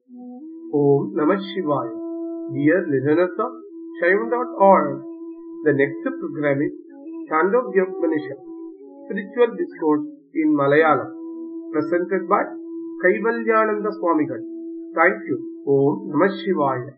Om Namah Shivaya. Dear listeners of Shaivan.org, the next program is Chandogya Upanishad, Spiritual Discourse in Malayalam, presented by Kaivalyananda Swamigal. Thank you. Om Namah Shivaya.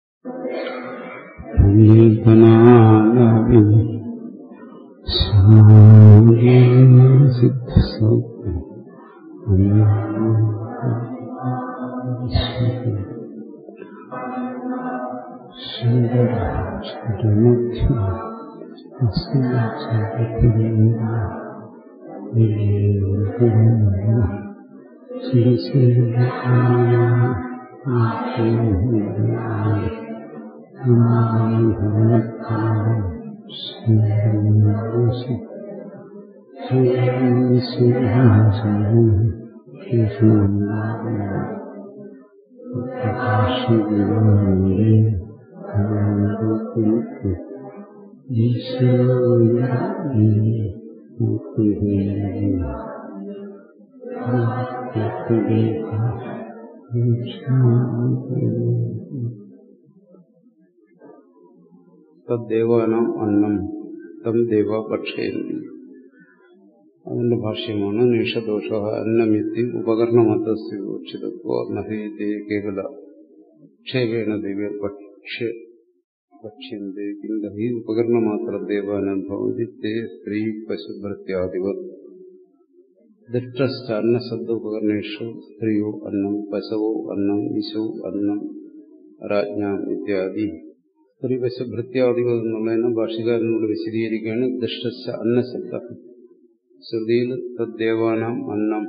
തദ്ദേവാനാം അന്നം തം ദേവ ഭക്ഷയന്തി അതിന്റെ ഭാഷ്യമാണ് നിഷദോഷ അന്നമിത്തി ഉപകരണമത്തസ്യോക്ഷിതത്വ നഹേതേ കേവല ക്ഷേപേണ ദിവ്യ ഭക്ഷ്യ ഭക്ഷ്യന്തി കിന്ത he ഉപകരണമാത്ര ദേവാനം ഭവന്തി തേ സ്ത്രീ പശുഭൃത്യാദിവ ദൃഷ്ടശ്ച അന്നശബ്ദ ഉപകരണേഷു സ്ത്രീയോ അന്നം പശവോ അന്നം വിശോ അന്നം രാജ്ഞാം ഇത്യാദി സ്ത്രീ പശുഭൃത്യാദികൾ എന്നുള്ളതിനെ ഭാഷകാരനോട് വിശദീകരിക്കുകയാണ് ദൃഷ്ടശ്ച അന്നശബ്ദ ശ്രുതിയിൽ തദ്ദേവാനാം അന്നം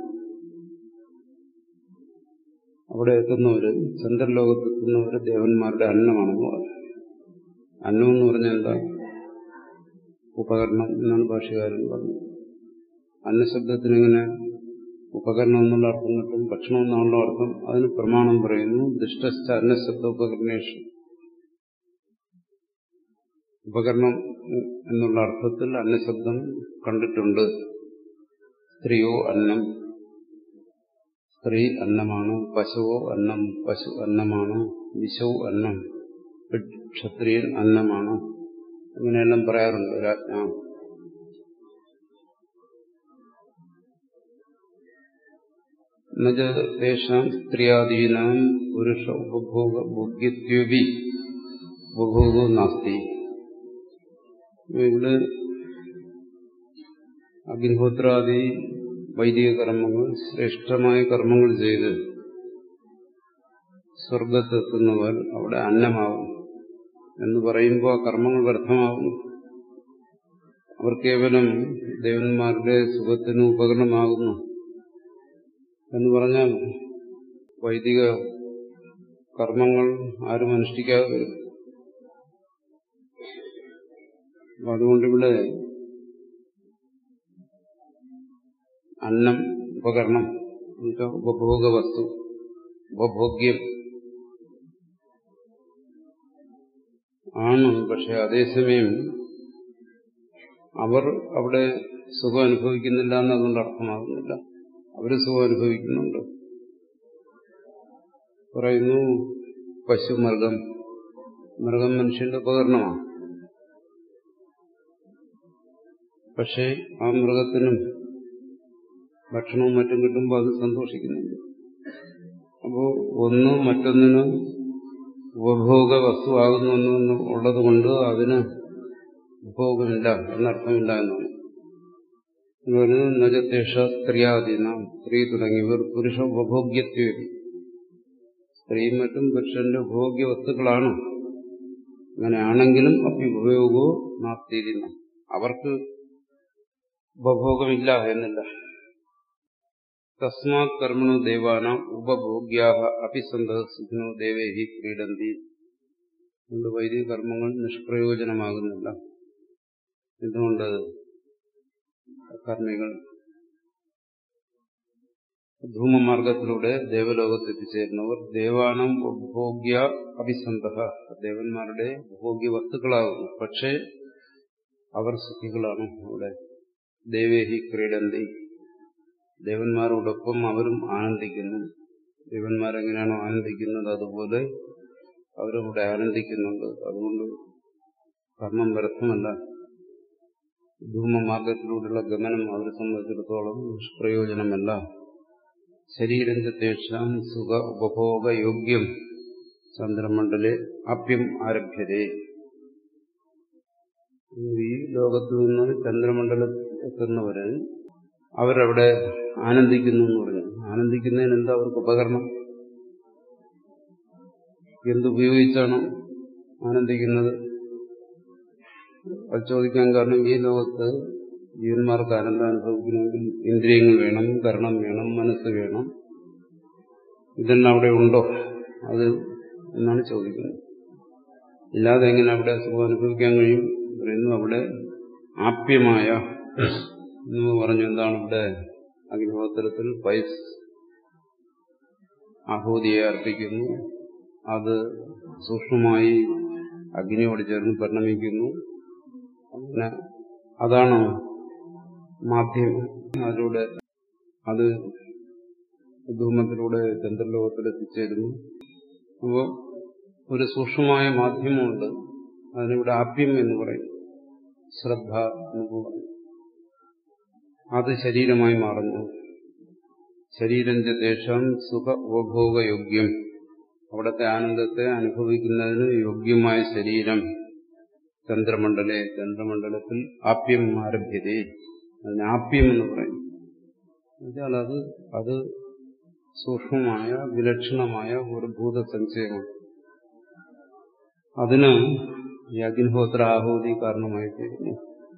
അവിടെ എത്തുന്നവര് ചന്ദ്രലോകത്തെത്തുന്നവര് ദേവന്മാരുടെ അന്നമാണെന്ന് പറഞ്ഞു അന്നം എന്ന് പറഞ്ഞാൽ എന്താ ഉപകരണം എന്നാണ് ഭാഷകാരൻ പറഞ്ഞത് അന്നശബ്ദത്തിന് ഇങ്ങനെ ഉപകരണം എന്നുള്ള അർത്ഥം കിട്ടും ഭക്ഷണം എന്നുള്ള അർത്ഥം അതിന് പ്രമാണം പറയുന്നു ദുഷ്ടസ്ഥ അന്നശബ്ദ ഉപകരണേഷു ഉപകരണം എന്നുള്ള അർത്ഥത്തിൽ അന്നശബ്ദം കണ്ടിട്ടുണ്ട് സ്ത്രീയോ അന്നം സ്ത്രീ അന്നമാണ് പശുവോ അന്നം പശു അന്നമാണ് വിശവോ അന്നം ക്ഷത്രിയൻ അന്നമാണ് അങ്ങനെയെല്ലാം പറയാറുണ്ട് രാജ്ഞ എന്നുവെച്ചാൽ സ്ത്രീയാദീനാം പുരുഷ ഉപഭോഗ ഭോഗ്യത്വപി ഉപഭോഗവും നാസ്തി ഇവിടെ അഗ്നിഹോത്രാദി വൈദിക കർമ്മങ്ങൾ ശ്രേഷ്ഠമായ കർമ്മങ്ങൾ ചെയ്ത് സ്വർഗത്തെത്തുന്നവർ അവിടെ അന്നമാകും എന്ന് പറയുമ്പോൾ ആ കർമ്മങ്ങൾ വ്യർത്ഥമാകും അവർ കേവലം ദേവന്മാരുടെ സുഖത്തിന് ഉപകരണമാകുന്നു എന്ന് പറഞ്ഞാൽ വൈദിക കർമ്മങ്ങൾ ആരും അനുഷ്ഠിക്കാതെ വരും അതുകൊണ്ടിവിടെ അന്നം ഉപകരണം ഉപഭോഗ വസ്തു ഉപഭോഗ്യം ആണ് പക്ഷെ അതേസമയം അവർ അവിടെ സുഖം അനുഭവിക്കുന്നില്ല എന്നതുകൊണ്ട് അർത്ഥമാകുന്നില്ല അവർ സുഖം അനുഭവിക്കുന്നുണ്ട് പറയുന്നു പശു മൃഗം മൃഗം മനുഷ്യന്റെ ഉപകരണമാണ് പക്ഷേ ആ മൃഗത്തിനും ഭക്ഷണവും മറ്റും കിട്ടുമ്പോൾ അത് സന്തോഷിക്കുന്നുണ്ട് അപ്പോൾ ഒന്ന് മറ്റൊന്നിന് ഉപഭോഗ വസ്തുവാകുന്നു എന്ന് ഉള്ളത് കൊണ്ട് അതിന് ഉപഭോഗമില്ല എന്നർത്ഥമില്ല എന്നാണ് പറയുന്നത് നജത്തേഷ സ്ത്രീയാദീന സ്ത്രീ തുടങ്ങിയവർ പുരുഷ ഉപഭോഗ്യത്വ സ്ത്രീയും മറ്റും പുരുഷന്റെ ഉപഭോഗ്യ വസ്തുക്കളാണ് അങ്ങനെയാണെങ്കിലും അഭ്യുപയോഗോ നാസ്തീരുന്ന അവർക്ക് ഉപഭോഗമില്ല എന്നില്ല തസ്മാത് കർമ്മണോ ദേവാനാം ഉപഭോഗ്യാ അഭിസന്ധ സുഖിനോ ദേവേഹി ക്രീഡന്തി അതുകൊണ്ട് വൈദിക കർമ്മങ്ങൾ നിഷ്പ്രയോജനമാകുന്നില്ല എന്തുകൊണ്ട് കർമ്മികൾ ധൂമമാർഗത്തിലൂടെ ദേവലോകത്ത് എത്തിച്ചേരുന്നവർ ദേവാനം ഉപഭോഗ്യ അഭിസന്ധ ദേവന്മാരുടെ ഉപഭോഗ്യ വസ്തുക്കളാകുന്നു പക്ഷേ അവർ സുഖികളാണ് അവിടെ ദേവേഹി ക്രീഡന്തി ദേവന്മാരോടൊപ്പം അവരും ആനന്ദിക്കുന്നു ദേവന്മാരെങ്ങനെയാണോ ആനന്ദിക്കുന്നത് അതുപോലെ അവരവിടെ ആനന്ദിക്കുന്നുണ്ട് അതുകൊണ്ട് കർമ്മം വ്യർത്ഥമല്ല ധൂമമാർഗത്തിലൂടെയുള്ള ഗമനം അവരെ സംബന്ധിച്ചിടത്തോളം നിഷ്പ്രയോജനമല്ല ശരീരഞ്ചത്തേഷാം സുഖ ഉപഭോഗ യോഗ്യം ചന്ദ്രമണ്ഡലെ ആപ്യം ആരഭ്യതേ ഈ ലോകത്തു നിന്ന് ചന്ദ്രമണ്ഡലത്തിൽ എത്തുന്നവര് അവരവിടെ ആനന്ദിക്കുന്നു എന്ന് പറഞ്ഞു ആനന്ദിക്കുന്നതിന് എന്താ അവർക്ക് ഉപകരണം എന്തുപയോഗിച്ചാണ് ആനന്ദിക്കുന്നത് അത് ചോദിക്കാൻ കാരണം ഈ ലോകത്ത് ജീവന്മാർക്ക് ആനന്ദം അനുഭവിക്കണമെങ്കിൽ ഇന്ദ്രിയങ്ങൾ വേണം കരണം വേണം മനസ്സ് വേണം ഇതെല്ലാം അവിടെ ഉണ്ടോ അത് എന്നാണ് ചോദിക്കുന്നത് ഇല്ലാതെ എങ്ങനെ അവിടെ സുഖം അനുഭവിക്കാൻ കഴിയും പറയുന്നു അവിടെ ആപ്യമായ എന്ന് പറഞ്ഞു എന്താണ് ഇവിടെ അഗ്നിഹോത്രത്തിൽ പൈസ് ആഹൂതിയെ അർപ്പിക്കുന്നു അത് സൂക്ഷ്മമായി അഗ്നിയോട് ചേർന്ന് പരിണമിക്കുന്നു അങ്ങനെ അതാണ് മാധ്യമം അതിലൂടെ അത് ധൂമത്തിലൂടെ ചന്ദ്രലോകത്തിൽ എത്തിച്ചേരുന്നു അപ്പോൾ ഒരു സൂക്ഷ്മമായ മാധ്യമമുണ്ട് അതിനിവിടെ ആപ്യം എന്ന് പറയും ശ്രദ്ധ എന്ന് പറയും അത് ശരീരമായി മാറുന്നു ശരീരം ദേശം സുഖ ഉപഭോഗയോഗ്യം അവിടുത്തെ ആനന്ദത്തെ അനുഭവിക്കുന്നതിന് യോഗ്യമായ ശരീരം ചന്ദ്രമണ്ഡലെ ചന്ദ്രമണ്ഡലത്തിൽ ആപ്യം ആരഭ്യതേ അതിന് ആപ്യം എന്ന് പറയും എന്നുവെച്ചാൽ അത് അത് സൂക്ഷ്മമായ വിലക്ഷണമായ ഒരു ഭൂതസഞ്ചയമാണ് അതിന് ഈ അഗ്നിഹോത്ര ആഹൂതി കാരണമായി തീരുന്നു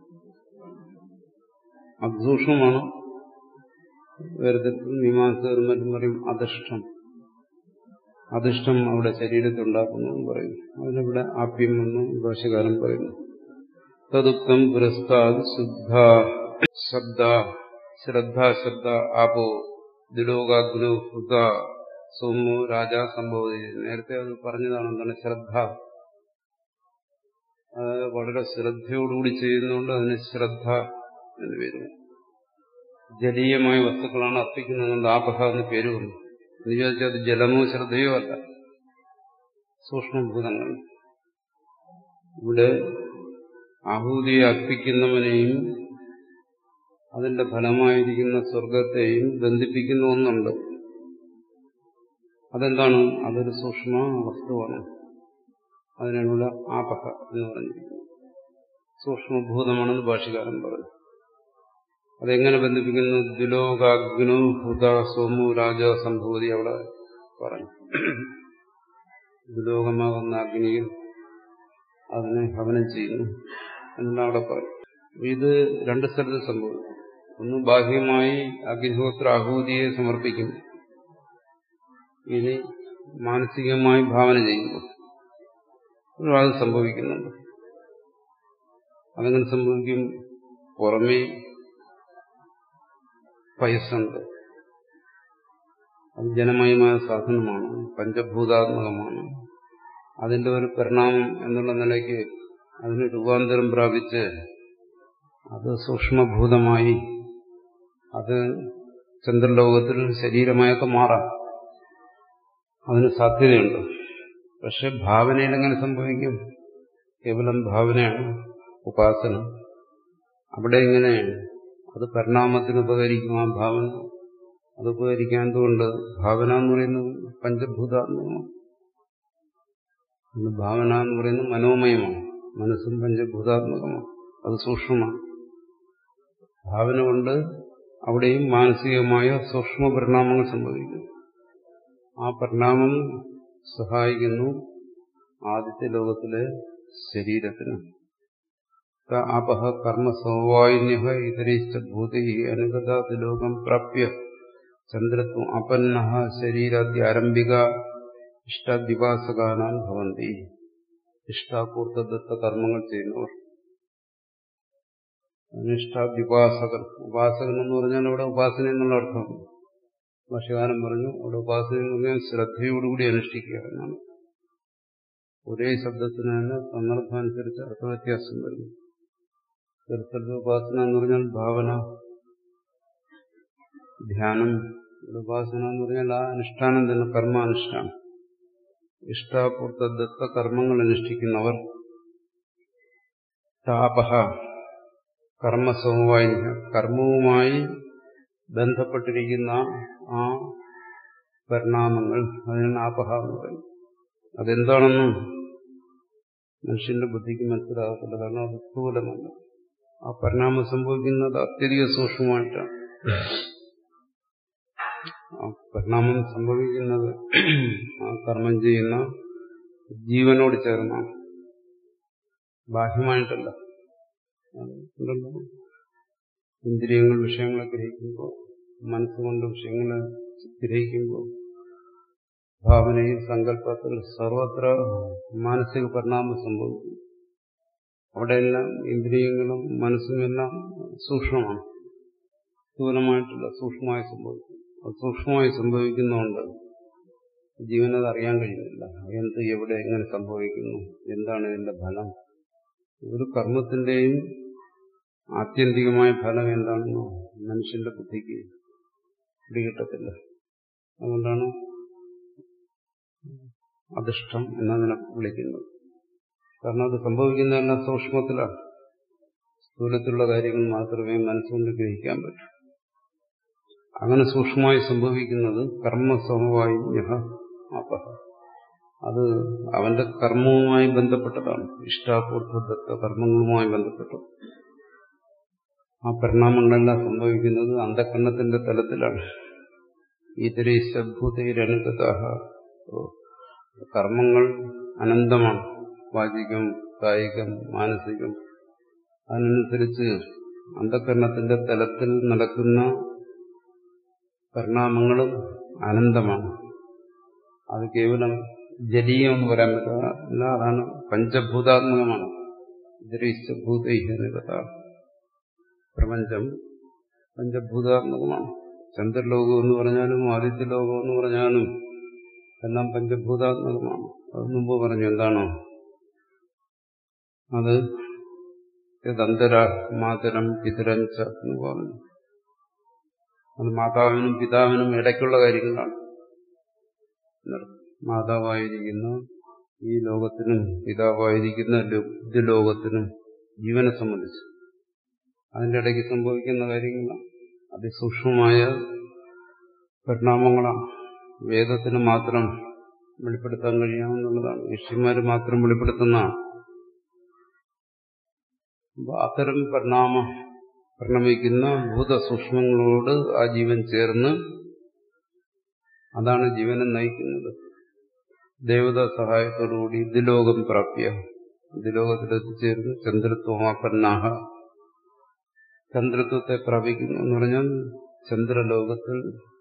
അസൂക്ഷ്മമാണ് വേറെ മീമാംസകരും മറ്റും പറയും അധിഷ്ഠം അധിഷ്ഠം അവിടെ ശരീരത്തുണ്ടാക്കുന്നു എന്ന് പറയുന്നു അതിനിവിടെ ആപ്യം എന്ന് ഭാഷകാരൻ പറയുന്നു തദുക്തം പുരസ്താത് ശുദ്ധ ശബ്ദ ശ്രദ്ധ ശബ്ദ ആപോ ദിലോകാഗ്നു ഹൃദ സോമു രാജ സംഭവതി നേരത്തെ അത് പറഞ്ഞതാണ് എന്താണ് ശ്രദ്ധ അത് വളരെ ശ്രദ്ധയോടുകൂടി ചെയ്യുന്നതുകൊണ്ട് അതിന് ശ്രദ്ധ എന്ന് പേര് ജലീയമായ വസ്തുക്കളാണ് അർപ്പിക്കുന്നതുകൊണ്ട് ആപഹ എന്ന് പേര് വന്നു എന്ന് ചോദിച്ചാൽ അത് ജലമോ ശ്രദ്ധയോ അല്ല സൂക്ഷ്മഭൂതങ്ങൾ ഇവിടെ ആഹൂതിയെ അർപ്പിക്കുന്നവനെയും അതിന്റെ ഫലമായിരിക്കുന്ന സ്വർഗത്തെയും ബന്ധിപ്പിക്കുന്ന ഒന്നുണ്ട് അതെന്താണ് അതൊരു സൂക്ഷ്മ വസ്തുവാണ് അതിനുള്ള ആപഹ എന്ന് പറഞ്ഞിരിക്കുന്നത് സൂക്ഷ്മഭൂതമാണെന്ന് ഭാഷകാരൻ പറഞ്ഞു അതെങ്ങനെ ബന്ധിപ്പിക്കുന്നു ദുലോകാഗ്നു ഹൃദ സോമു രാജ സംഭൂതി അവിടെ പറഞ്ഞു ദുലോകമാകുന്ന അഗ്നിയിൽ അതിനെ ഹവനം ചെയ്യുന്നു എന്നെല്ലാം അവിടെ പറയും ഇത് രണ്ട് സ്ഥലത്ത് സംഭവിക്കും ഒന്ന് ബാഹ്യമായി അഗ്നിഹോത്ര ആഹൂതിയെ സമർപ്പിക്കും ഇനി മാനസികമായി ഭാവന ചെയ്യുന്നു അത് സംഭവിക്കുന്നുണ്ട് അതങ്ങനെ സംഭവിക്കും പുറമേ പയസ്സുണ്ട് അത് ജനമയമായ സാധനമാണ് പഞ്ചഭൂതാത്മകമാണ് അതിന്റെ ഒരു പരിണാമം എന്നുള്ള നിലയ്ക്ക് അതിന് രൂപാന്തരം പ്രാപിച്ച് അത് സൂക്ഷ്മഭൂതമായി അത് ചന്ദ്രലോകത്തിൽ ശരീരമായൊക്കെ മാറാം അതിന് സാധ്യതയുണ്ട് പക്ഷെ ഭാവനയിൽ എങ്ങനെ സംഭവിക്കും കേവലം ഭാവനയാണ് ഉപാസന അവിടെ എങ്ങനെ അത് പരിണാമത്തിന് ഉപകരിക്കും ആ ഭാവന അത് ഉപകരിക്കാൻ എന്തുകൊണ്ട് ഭാവന എന്ന് പറയുന്നത് പഞ്ചഭൂതാത്മകമാണ് ഭാവന എന്ന് പറയുന്നത് മനോമയമാണ് മനസ്സും പഞ്ചഭൂതാത്മകമാണ് അത് സൂക്ഷ്മമാണ് ഭാവന കൊണ്ട് അവിടെയും മാനസികമായ സൂക്ഷ്മ പരിണാമങ്ങൾ സംഭവിക്കുന്നു ആ പരിണാമം സഹായിക്കുന്നു ആദ്യത്തെ ലോകത്തിലെ ശരീരത്തിന് ആപഹ കർമ്മ സമവായിന്യ ഇതരൈശ്ച ഭൂതി അനുഗതാത് ലോകം പ്രാപ്യ ചന്ദ്രത്വം അപന്ന ശരീരാദ്യാരംഭിക ഇഷ്ടാദ്വിപാസകാനാൻ ഭവന്തി ഇഷ്ടാപൂർത്തദത്ത കർമ്മങ്ങൾ ചെയ്യുന്നവർ ഇഷ്ടാദ്വിപാസകർ ഉപാസകൻ എന്ന് പറഞ്ഞാൽ അവിടെ ഉപാസന എന്നുള്ള അർത്ഥം ഭക്ഷ്യകാലം പറഞ്ഞു അവിടെ ഉപാസന എന്ന് പറഞ്ഞാൽ ശ്രദ്ധയോടുകൂടി അനുഷ്ഠിക്കുക എന്നാണ് ഒരേ ശബ്ദത്തിന് തന്നെ സന്ദർഭമനുസരിച്ച് അർത്ഥവ്യത്യാസം വരുന്നു ചില സ്ഥലത്ത് ഉപാസന എന്ന് പറഞ്ഞാൽ ഭാവന ധ്യാനം ഇവിടെ ഉപാസന എന്ന് പറഞ്ഞാൽ ആ അനുഷ്ഠാനം തന്നെ കർമാനുഷ്ഠാനം ഇഷ്ടാപൂർത്തദത്ത കർമ്മങ്ങൾ അനുഷ്ഠിക്കുന്നവർ താപഹ കർമ്മസമവായി കർമ്മവുമായി ബന്ധപ്പെട്ടിരിക്കുന്ന ആ പരിണാമങ്ങൾ അതിനാണ് ആപഹ എന്ന് പറയുന്നത് അതെന്താണെന്ന് മനുഷ്യന്റെ ബുദ്ധിക്ക് മനസ്സിലാകത്തില്ല കാരണം അത് സ്ഥൂലമല്ല ആ പരിണാമം സംഭവിക്കുന്നത് അത്യധിക സൂക്ഷ്മമായിട്ടാണ് ആ പരിണാമം സംഭവിക്കുന്നത് ആ കർമ്മം ചെയ്യുന്ന ജീവനോട് ചേർന്നാണ് ബാഹ്യമായിട്ടല്ല ഉണ്ടല്ലോ ഇന്ദ്രിയങ്ങൾ വിഷയങ്ങളെ ഗ്രഹിക്കുമ്പോൾ മനസ്സുകൊണ്ട് വിഷയങ്ങളെ ഗ്രഹിക്കുമ്പോൾ ഭാവനയിൽ സങ്കല്പത്തിൽ സർവത്ര മാനസിക പരിണാമം സംഭവിക്കും അവിടെയെല്ലാം ഇന്ദ്രിയങ്ങളും മനസ്സുമെല്ലാം സൂക്ഷ്മമാണ് സ്ഥൂലമായിട്ടില്ല സൂക്ഷ്മമായി സംഭവിക്കും അത് സൂക്ഷ്മമായി സംഭവിക്കുന്നതുകൊണ്ട് ജീവനത് അറിയാൻ കഴിയുന്നില്ല എന്ത് എവിടെ എങ്ങനെ സംഭവിക്കുന്നു എന്താണ് ഇതിന്റെ ഫലം ഒരു കർമ്മത്തിന്റെയും ആത്യന്തികമായ ഫലം എന്താണെന്നോ മനുഷ്യന്റെ ബുദ്ധിക്ക് പിടികിട്ടത്തില്ല അതുകൊണ്ടാണ് അധിഷ്ഠം എന്നതിനെ വിളിക്കുന്നത് കാരണം അത് സംഭവിക്കുന്നതെല്ലാം സൂക്ഷ്മത്തിലാണ് സ്ഥൂലത്തിലുള്ള കാര്യങ്ങൾ മാത്രമേ മനസ്സുകൊണ്ട് ഗ്രഹിക്കാൻ പറ്റൂ അങ്ങനെ സൂക്ഷ്മമായി സംഭവിക്കുന്നത് കർമ്മസമവായി അപഹ അത് അവന്റെ കർമ്മവുമായി ബന്ധപ്പെട്ടതാണ് ഇഷ്ടാപൂർത്തദത്ത കർമ്മങ്ങളുമായി ബന്ധപ്പെട്ടത് ആ പരിണാമങ്ങളെല്ലാം സംഭവിക്കുന്നത് അന്ധകരണത്തിന്റെ തലത്തിലാണ് ഈതരൈശഭൂതൈരനുഗത കർമ്മങ്ങൾ അനന്തമാണ് വാചികം കായികം മാനസികം അതിനനുസരിച്ച് അന്ധകരണത്തിന്റെ തലത്തിൽ നടക്കുന്ന പരിണാമങ്ങളും അനന്തമാണ് അത് കേവലം ജലീയം എന്ന് പറയാൻ പറ്റില്ല അതാണ് പഞ്ചഭൂതാത്മകമാണ് ഭൂതൈഹനുഗത പ്രപഞ്ചം പഞ്ചഭൂതാത്മകമാണ് ചന്ദ്രലോകം എന്ന് പറഞ്ഞാലും ആദിത്യലോകം എന്ന് പറഞ്ഞാലും എല്ലാം പഞ്ചഭൂതാത്മകമാണ് അത് മുമ്പ് പറഞ്ഞു എന്താണോ അത് യദന്തര മാതരം പിതരം ച എന്ന് പറഞ്ഞു അത് മാതാവിനും പിതാവിനും ഇടയ്ക്കുള്ള കാര്യങ്ങളാണ് മാതാവായിരിക്കുന്ന ഈ ലോകത്തിനും പിതാവായിരിക്കുന്ന ലോകത്തിനും ജീവനെ സംബന്ധിച്ച് അതിൻ്റെ ഇടയ്ക്ക് സംഭവിക്കുന്ന കാര്യങ്ങളാണ് അതിസൂക്ഷ്മമായ പരിണാമങ്ങളാണ് വേദത്തിന് മാത്രം വെളിപ്പെടുത്താൻ കഴിയാമെന്നുള്ളതാണ് ഋഷിമാര് മാത്രം വെളിപ്പെടുത്തുന്നതാണ് അത്തരം പരിണാമ പരിണമിക്കുന്ന ഭൂതസൂക്ഷ്മങ്ങളോട് ആ ജീവൻ ചേർന്ന് അതാണ് ജീവനെ നയിക്കുന്നത് ദേവതാ സഹായത്തോടുകൂടി ഇതിലോകം പ്രാപ്യ ഇതിലോകത്തിലെത്തിച്ചേർന്ന് ചന്ദ്രത്വമാപ്പന്നാഹ ചന്ദ്രത്വത്തെ പ്രാപിക്കുന്നു എന്ന് പറഞ്ഞാൽ ചന്ദ്രലോകത്തിൽ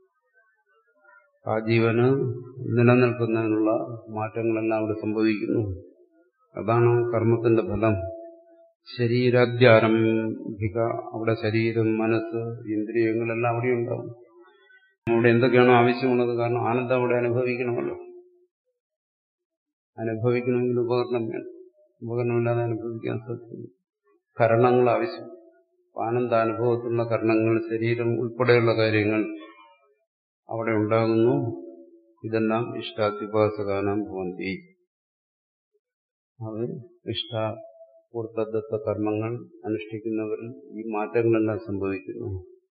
ആ ജീവന് നിലനിൽക്കുന്നതിനുള്ള മാറ്റങ്ങളെല്ലാം അവിടെ സംഭവിക്കുന്നു അതാണ് കർമ്മത്തിന്റെ ഫലം ശരീരാദ്യാരംഭിക അവിടെ ശരീരം മനസ്സ് ഇന്ദ്രിയങ്ങളെല്ലാം അവിടെ ഉണ്ടാവും അവിടെ എന്തൊക്കെയാണോ ആവശ്യമുള്ളത് കാരണം ആനന്ദം അവിടെ അനുഭവിക്കണമല്ലോ അനുഭവിക്കണമെങ്കിൽ ഉപകരണം വേണം ഉപകരണമില്ലാതെ അനുഭവിക്കാൻ സാധിക്കും കരണങ്ങൾ ആവശ്യം ആനന്ദാനുഭവത്തിലുള്ള കരണങ്ങൾ ശരീരം ഉൾപ്പെടെയുള്ള കാര്യങ്ങൾ അവിടെ ഉണ്ടാകുന്നു ഇതെല്ലാം ഇഷ്ടാത്യുപാസകാനം ഭവന്തി അത് ഇഷ്ട പൂർത്തദത്ത കർമ്മങ്ങൾ അനുഷ്ഠിക്കുന്നവരിൽ ഈ മാറ്റങ്ങളെല്ലാം സംഭവിക്കുന്നു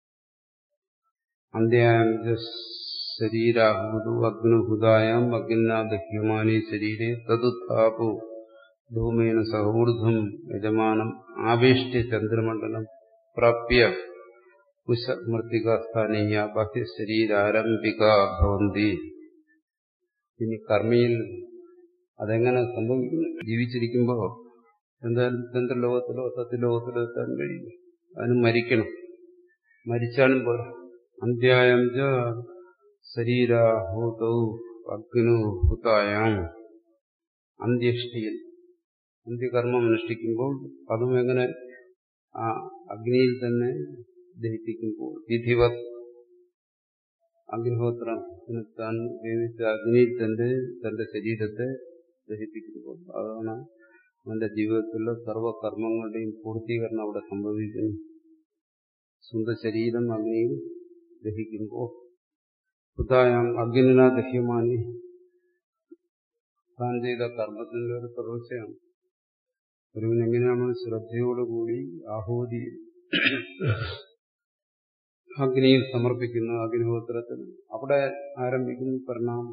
അന്ത്യാം ശരീരാഹുതു അഗ്നുഹുതായാം അഗ്നാദഹ്യമാനി ശരീരെ തതുത്ഥാപു ധൂമേന സഹൂർധം യജമാനം ആവേഷ്ട്യ ചന്ദ്രമണ്ഡലം പ്രാപ്യ കുശമൃത്തികാസ്ഥാനീയ ബാഹ്യശരീരാരംഭിക ഭവന്തി ഇനി കർമ്മിയിൽ അതെങ്ങനെ സംഭവിക്കുന്നു ജീവിച്ചിരിക്കുമ്പോൾ എന്തായാലും ചന്ദ്രലോകത്തിലോ സത്യലോകത്തിലോ എത്താൻ കഴിയും അതിന് മരിക്കണം മരിച്ചാലും പോലെ അന്ത്യായം ച ശരീരാഹൂതൗ അഗ്നു ഹുതായാം അന്ത്യഷ്ടിയിൽ അന്ത്യകർമ്മം അനുഷ്ഠിക്കുമ്പോൾ അതും എങ്ങനെ ആ അഗ്നിയിൽ തന്നെ ദഹിപ്പിക്കുമ്പോൾ വിധിവത് അഗ്നിഹോത്രം താൻ ഉപയോഗിച്ച അഗ്നിയിൽ തന്നെ തന്റെ ശരീരത്തെ ദഹിപ്പിക്കുമ്പോൾ അതാണ് അവന്റെ ജീവിതത്തിലെ സർവകർമ്മങ്ങളുടെയും പൂർത്തീകരണം അവിടെ സംഭവിക്കുന്നു സ്വന്തം ശരീരം അഗ്നിയിൽ ദഹിക്കുമ്പോൾ ഹൃദായം അഗ്നിന ദഹ്യമാനി താൻ ചെയ്ത കർമ്മത്തിന്റെ ഒരു തുടർച്ചയാണ് ഒരുവൻ എങ്ങനെയാണോ ശ്രദ്ധയോടുകൂടി ആഹൂതി അഗ്നിയിൽ സമർപ്പിക്കുന്ന അഗ്നിഹോത്രത്തിൽ അവിടെ ആരംഭിക്കുന്നു പരിണാമം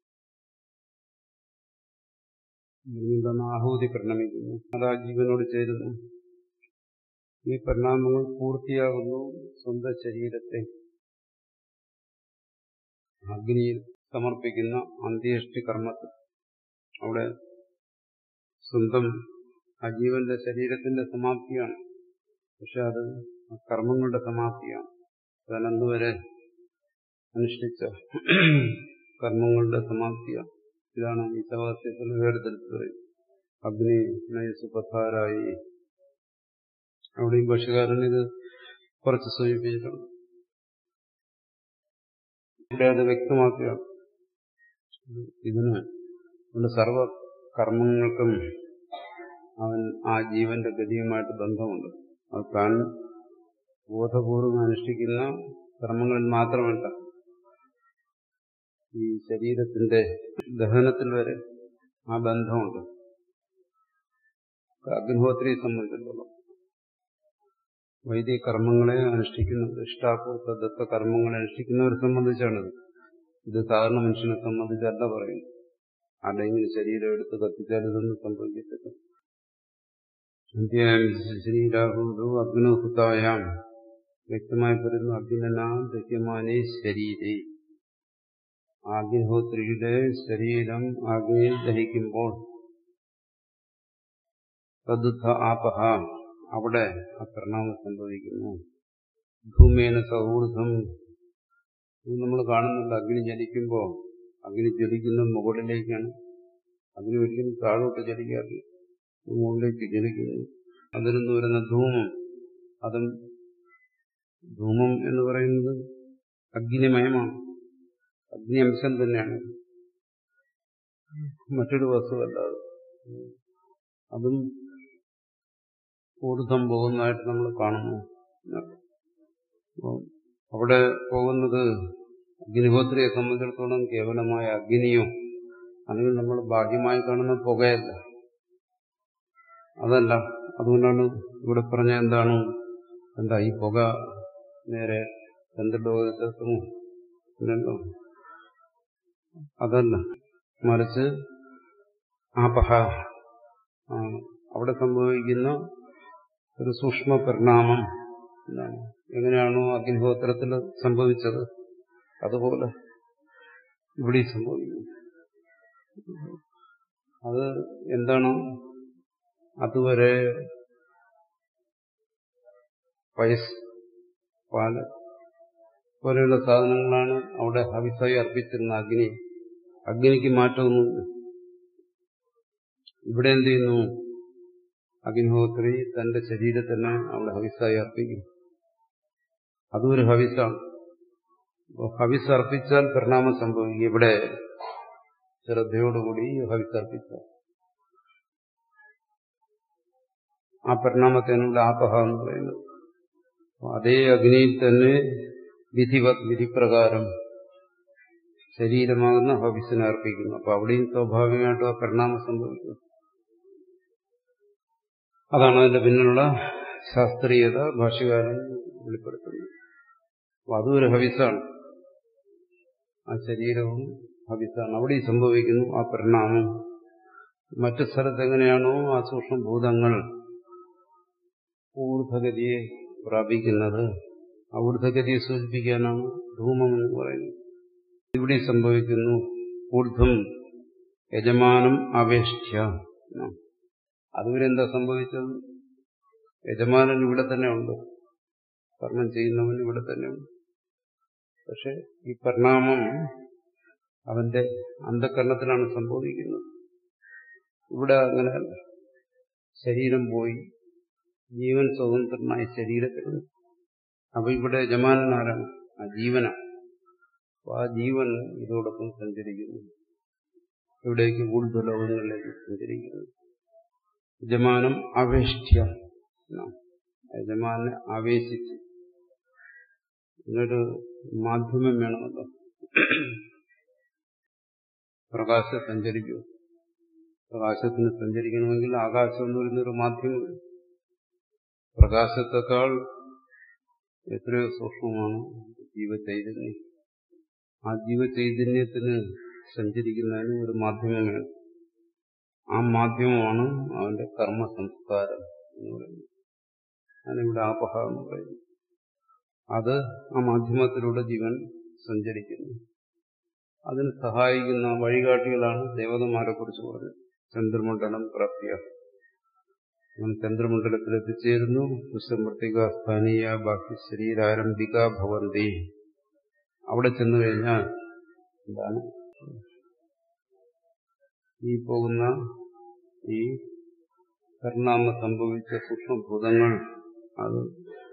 എന്താണ് ആഹൂതി പരിണമിക്കുന്നു അത് ആ ജീവനോട് ചേരുന്നു ഈ പരിണാമങ്ങൾ പൂർത്തിയാകുന്നു സ്വന്തം ശരീരത്തെ അഗ്നിയിൽ സമർപ്പിക്കുന്ന അന്ത്യേഷ്ടി കർമ്മത്തിൽ അവിടെ സ്വന്തം ആ ജീവന്റെ ശരീരത്തിന്റെ സമാപ്തിയാണ് പക്ഷെ അത് കർമ്മങ്ങളുടെ സമാപ്തിയാണ് തനന്തുവരെ അനുഷ്ഠിച്ച കർമ്മങ്ങളുടെ സമാപ്തിയാണ് ഇതാണ് ഈ സവാസ്യത്തിൽ വേർതിരിച്ച് പറയും അഗ്നി നയസുപഥാരായി അവിടെയും ഭാഷകാരൻ ഇത് കുറച്ച് സൂചിപ്പിച്ചിട്ടുണ്ട് ഇവിടെ അത് വ്യക്തമാക്കുകയാണ് ഇതിന് നമ്മുടെ സർവ കർമ്മങ്ങൾക്കും അവൻ ആ ജീവന്റെ ഗതിയുമായിട്ട് ബന്ധമുണ്ട് അത് താൻ ബോധപൂർവം അനുഷ്ഠിക്കുന്ന കർമ്മങ്ങളിൽ മാത്രമല്ല ഈ ശരീരത്തിന്റെ ദഹനത്തിൽ വരെ ആ ബന്ധമുണ്ട് അഗ്നിഹോത്രിയെ സംബന്ധിച്ചിടത്തോളം വൈദിക കർമ്മങ്ങളെ അനുഷ്ഠിക്കുന്നത് ഇഷ്ടാപൂർത്ത ദത്ത കർമ്മങ്ങളെ അനുഷ്ഠിക്കുന്നവരെ സംബന്ധിച്ചാണിത് ഇത് സാധാരണ മനുഷ്യനെ സംബന്ധിച്ചല്ല പറയുന്നു ആരുടെയെങ്കിലും ശരീരം എടുത്ത് കത്തിച്ചാൽ ഇതൊന്നും സംഭവിക്കത്തില്ല ശരീരാഹൂതോ അഗ്നോഹുതായാം വ്യക്തമായി പറയുന്നു അഗ്നനാം ദഹ്യമാനേ ശരീരേ അഗ്നിഹോത്രിയുടെ ശരീരം അഗ്നിയിൽ ദഹിക്കുമ്പോൾ തദുദ്ധ ആപഹ അവിടെ ആ പരിണാമം സംഭവിക്കുന്നു ഭൂമേന സൗഹൃദം നമ്മൾ കാണുന്നുണ്ട് അഗ്നി ജലിക്കുമ്പോൾ അഗ്നി ജ്വലിക്കുന്നത് മുകളിലേക്കാണ് അഗ്നി ഒരിക്കലും താഴോട്ട് ജലിക്കാറില്ല മുകളിലേക്ക് ജലിക്കുന്നു അതിൽ നിന്ന് വരുന്ന ധൂമം അതും ധൂമം എന്ന് പറയുന്നത് അഗ്നിമയമാണ് അഗ്നി അംശം തന്നെയാണ് മറ്റൊരു വസ്തുവല്ലാതെ അതും ഊർധം പോകുന്നതായിട്ട് നമ്മൾ കാണുന്നു അവിടെ പോകുന്നത് അഗ്നിഹോത്രിയെ സംബന്ധിച്ചിടത്തോളം കേവലമായ അഗ്നിയോ അല്ലെങ്കിൽ നമ്മൾ ബാഹ്യമായി കാണുന്ന പുകയല്ല അതല്ല അതുകൊണ്ടാണ് ഇവിടെ പറഞ്ഞ എന്താണ് എന്താ ഈ പുക നേരെ ചന്ദ്രലോകത്തെത്തുമോ ഇല്ലല്ലോ അതല്ല മറിച്ച് ആപഹ അവിടെ സംഭവിക്കുന്ന ഒരു സൂക്ഷ്മ പരിണാമം എന്താണ് എങ്ങനെയാണോ അഗ്നിഹോത്രത്തിൽ സംഭവിച്ചത് അതുപോലെ ഇവിടെ സംഭവിക്കുന്നു അത് എന്താണ് അതുവരെ പയസ് പാല് പോലെയുള്ള സാധനങ്ങളാണ് അവിടെ ഹവിസായി അർപ്പിച്ചിരുന്ന അഗ്നി അഗ്നിക്ക് മാറ്റമൊന്നുമില്ല ഇവിടെ എന്ത് ചെയ്യുന്നു അഗ്നിഹോത്രി തന്റെ ശരീരത്തിനെ അവിടെ ഹവിസായി അർപ്പിക്കും അതും ഒരു ഹവിസാണ് ഹവിസ് അർപ്പിച്ചാൽ പരിണാമം സംഭവിക്കും ഇവിടെ ശ്രദ്ധയോടുകൂടി ഹവിസ് അർപ്പിച്ചാൽ ആ പരിണാമത്തിനുള്ള ആപഹ എന്ന് പറയുന്നത് അതേ അഗ്നിയിൽ തന്നെ വിധിവത് വിധിപ്രകാരം ശരീരമാകുന്ന ഹവിസിനെ അർപ്പിക്കുന്നു അപ്പൊ അവിടെയും സ്വാഭാവികമായിട്ടും ആ പരിണാമം സംഭവിക്കും അതാണ് അതിന്റെ പിന്നിലുള്ള ശാസ്ത്രീയത ഭാഷകാരൻ വെളിപ്പെടുത്തുന്നത് അപ്പൊ അതും ഒരു ഹവിസാണ് ആ ശരീരവും ഹവിസാണ് അവിടെ സംഭവിക്കുന്നു ആ പരിണാമം മറ്റു സ്ഥലത്ത് എങ്ങനെയാണോ ആ സൂക്ഷ്മഭൂതങ്ങൾ ഊർധഗതിയെ പ്രാപിക്കുന്നത് ആ ഊർധഗതിയെ സൂചിപ്പിക്കാനാണ് ധൂമം എന്ന് പറയുന്നത് ഇവിടെ സംഭവിക്കുന്നു ഊർധം യജമാനം അപേക്ഷ്യ അതുവരെ എന്താ സംഭവിച്ചത് യജമാനൻ ഇവിടെ തന്നെ ഉണ്ട് കർമ്മം ചെയ്യുന്നവൻ ഇവിടെ തന്നെ ഉണ്ട് പക്ഷെ ഈ പരിണാമം അവന്റെ അന്ധകരണത്തിലാണ് സംഭവിക്കുന്നത് ഇവിടെ അങ്ങനെയല്ല ശരീരം പോയി ജീവൻ സ്വതന്ത്രനായ ശരീരത്തിലുണ്ട് അപ്പൊ ഇവിടെ യജമാനൻ ആരാണ് ആ ജീവനാണ് അപ്പൊ ആ ജീവൻ ഇതോടൊപ്പം സഞ്ചരിക്കുന്നു ഇവിടേക്ക് ഊർധ്വലോകങ്ങളിലേക്ക് സഞ്ചരിക്കുന്നു യജമാനം അവേഷ്ഠ്യ യജമാനെ ആവേശിച്ച് ഇതിനൊരു മാധ്യമം വേണമല്ലോ പ്രകാശം സഞ്ചരിക്കൂ പ്രകാശത്തിന് സഞ്ചരിക്കണമെങ്കിൽ ആകാശം എന്ന് പറയുന്നൊരു മാധ്യമം പ്രകാശത്തെക്കാൾ എത്രയോ സൂക്ഷ്മമാണ് ജീവചൈതന്യം ആ ജീവചൈതന്യത്തിന് സഞ്ചരിക്കുന്നതിന് ഒരു മാധ്യമം വേണം ആ മാധ്യമമാണ് അവന്റെ കർമ്മ സംസ്കാരം എന്ന് പറയുന്നത് അതിനിവിടെ ആപഹ എന്ന് പറയുന്നു അത് ആ മാധ്യമത്തിലൂടെ ജീവൻ സഞ്ചരിക്കുന്നു അതിന് സഹായിക്കുന്ന വഴികാട്ടികളാണ് ദേവതമാരെ കുറിച്ച് പറഞ്ഞത് ചന്ദ്രമണ്ഡലം പ്രാപ്യ അവൻ ചന്ദ്രമണ്ഡലത്തിൽ എത്തിച്ചേരുന്നു കുശമൃത്തിക സ്ഥാനീയ ബാഹ്യ ശരീരാരംഭിക ഭവന്തി അവിടെ ചെന്നു കഴിഞ്ഞാൽ എന്താണ് ഈ പോകുന്ന ഈ പരിണാമ സംഭവിച്ച സൂക്ഷ്മഭൂതങ്ങൾ അത്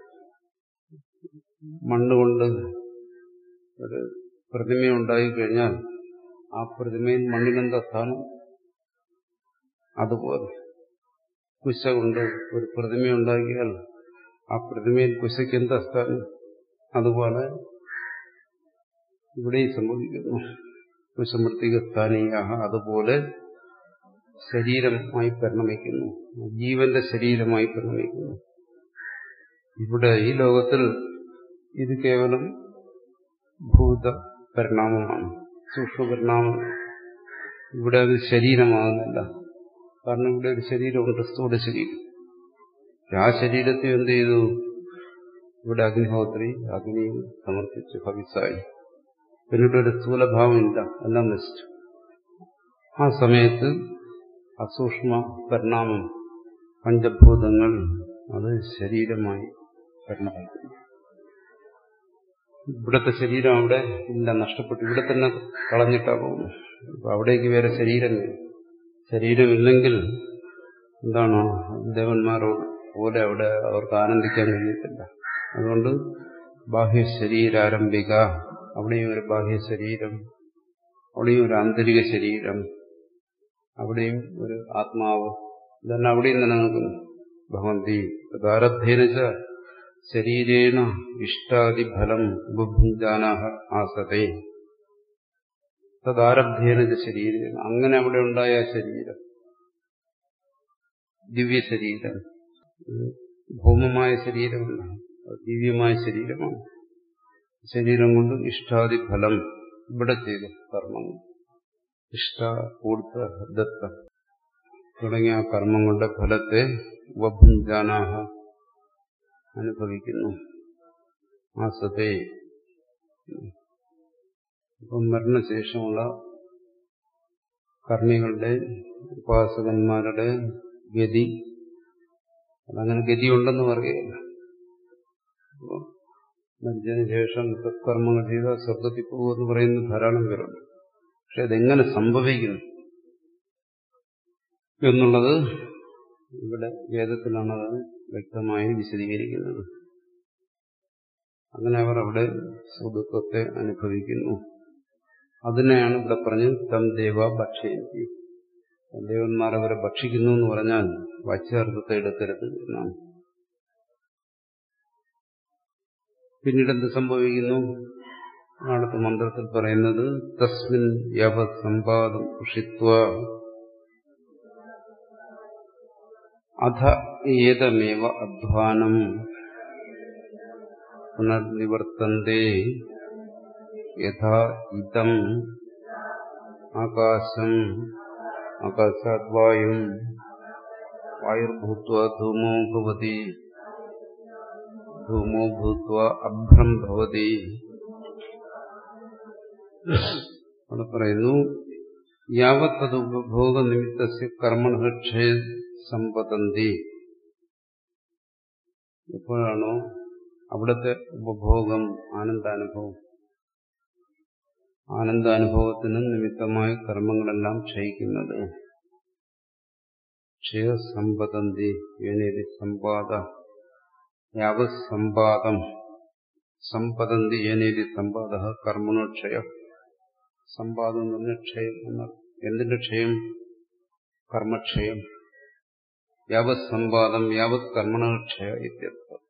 മണ്ണുകൊണ്ട് ഒരു പ്രതിമയുണ്ടായി കഴിഞ്ഞാൽ ആ പ്രതിമയിൽ മണ്ണിനെന്താ സ്ഥാനം അതുപോലെ കുശ കൊണ്ട് ഒരു പ്രതിമയുണ്ടാക്കിയാൽ ആ പ്രതിമയിൽ കുശയ്ക്ക് എന്താ സ്ഥാനം അതുപോലെ ഇവിടെയും സംഭവിക്കുന്നു കുശമൃത്തിക സ്ഥാനീയ അതുപോലെ ശരീരമായി പരിണമിക്കുന്നു ജീവന്റെ ശരീരമായി പരിണമിക്കുന്നു ഇവിടെ ഈ ലോകത്തിൽ ഇത് കേവലം ഭൂത പരിണാമമാണ് സൂക്ഷ്മ പരിണാമം ഇവിടെ അത് ശരീരമാകുന്നില്ല കാരണം ഇവിടെ ഒരു ശരീരമുണ്ട് സ്ഥൂല ശരീരം ആ ശരീരത്തെ എന്ത് ചെയ്തു ഇവിടെ അഗ്നിഹോത്രി അഗ്നിയും സമർപ്പിച്ചു ഭവിസായി പിന്നീട് ഒരു സ്ഥൂലഭാവമില്ല എല്ലാം നശിച്ചു ആ സമയത്ത് അസൂക്ഷ്മ പരിണാമം പഞ്ചഭൂതങ്ങൾ അത് ശരീരമായി പരിണമിക്കുന്നു ഇവിടുത്തെ ശരീരം അവിടെ ഇല്ല നഷ്ടപ്പെട്ടു ഇവിടെ തന്നെ കളഞ്ഞിട്ടാ പോകുന്നു അപ്പൊ അവിടേക്ക് വേറെ ശരീരമില്ല ശരീരമില്ലെങ്കിൽ എന്താണ് ദേവന്മാരോട് പോലെ അവിടെ അവർക്ക് ആനന്ദിക്കാൻ കഴിയത്തില്ല അതുകൊണ്ട് ബാഹ്യ ശരീരാരംഭിക അവിടെയും ഒരു ബാഹ്യ ശരീരം അവിടെയും ഒരു ആന്തരിക ശരീരം അവിടെയും ഒരു ആത്മാവ് ഇതെല്ലാം അവിടെയും നിലനിൽക്കുന്നു ഭഗവന്തി പ്രാരബ്ധേനച്ച ശരീരേണ ഇഷ്ടാദിഫലം ബുഭുഞ്ചാനാഹ ആസതേ തദാരബ്ധേന ശരീരം അങ്ങനെ അവിടെ ഉണ്ടായ ശരീരം ദിവ്യ ശരീരം ഭൗമമായ ശരീരമല്ല ദിവ്യമായ ശരീരമാണ് ശരീരം കൊണ്ട് ഇഷ്ടാദി ഫലം ഇവിടെ ചെയ്തു കർമ്മങ്ങൾ ഇഷ്ട കൂർത്ത ദത്ത തുടങ്ങിയ കർമ്മങ്ങളുടെ ഫലത്തെ ഉപഭുഞ്ചാനാഹ അനുഭവിക്കുന്നു ആസത്തെ ഇപ്പം മരണശേഷമുള്ള കർമ്മികളുടെ ഉപാസകന്മാരുടെ ഗതി അതങ്ങനെ ഗതിയുണ്ടെന്ന് പറയുകയില്ല മരിച്ചതിന് ശേഷം സത്കർമ്മങ്ങൾ ചെയ്താൽ സ്വർഗത്തിൽ പോകുമെന്ന് പറയുന്ന ധാരാളം പേരുണ്ട് പക്ഷെ അതെങ്ങനെ സംഭവിക്കുന്നു എന്നുള്ളത് ഇവിടെ വേദത്തിലാണ് അത് വ്യക്തമായി വിശദീകരിക്കുന്നത് അങ്ങനെ അവർ അവിടെ സുദുഃഖത്തെ അനുഭവിക്കുന്നു അതിനെയാണ് ഇവിടെ പറഞ്ഞ് തം ദേവ ഭക്ഷയന്തി ദേവന്മാർ അവരെ ഭക്ഷിക്കുന്നു എന്ന് പറഞ്ഞാൽ വാച്യാർത്ഥത്തെ എടുക്കരുത് എന്നാണ് പിന്നീട് എന്ത് സംഭവിക്കുന്നു അടുത്ത മന്ത്രത്തിൽ പറയുന്നത് തസ്മിൻ യവ സമ്പാദം ഉഷിത്വ അധ ഏതമേവ അധ്വാനം പുനർനിവർത്തന്തേ യഥാ ഇതം ആകാശം ആകാശാത് വായും വായുർഭൂത്വ ധൂമോ ഭവതി ധൂമോ ഭൂത്വ അഭ്രം ഭവതി അവിടെ പറയുന്നു യാവത്തത് ഉപഭോഗ നിമിത്ത കർമ്മക്ഷയ സമ്പതന്തി എപ്പോഴാണോ അവിടുത്തെ ഉപഭോഗം ആനന്ദാനുഭവം ആനന്ദാനുഭവത്തിന് നിമിത്തമായ കർമ്മങ്ങളെല്ലാം ക്ഷയിക്കുന്നത് ക്ഷയസമ്പതന്തി യോനേതി സമ്പാദ യാവസമ്പാദം സമ്പതന്തി യോനേതി സമ്പാദ കർമ്മണോക്ഷയ സമ്പാദം എന്ന് പറഞ്ഞ ക്ഷയം എന്നാൽ എന്തിന്റെ ക്ഷയം കർമ്മക്ഷയം യാവത് സമ്പാദം യാവത് കർമ്മണക്ഷയ ഇത്യർത്ഥം